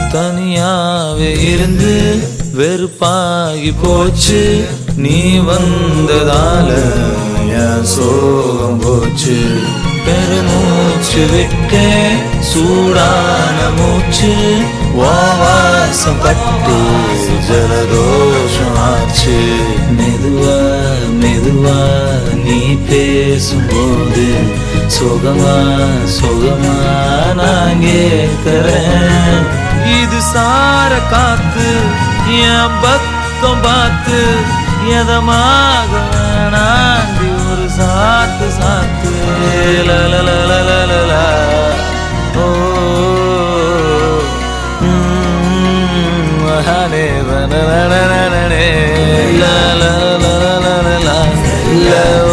தனியாவே இருந்து வெறுப்பாகி போச்சு நீ வந்ததால என் சோகம் போச்சு பெருமூச்சு விட்டே சூடான மூச்சு உன் வாசம் பட்டு ஜலதோஷம் ஆச்சு மெதுவா மெதுவா நீ பேசும்போது சுகமா சுகமா நான் கேட்கிறேன் இது சார காத்து என் பக்கம் பார்த்து எதமாக வேணாண்டி ஒரு சாத்து சாத்து லலலலலலலா. ஓ ம், ஹனே வனனனனனனே. லலலலலலலா. லவ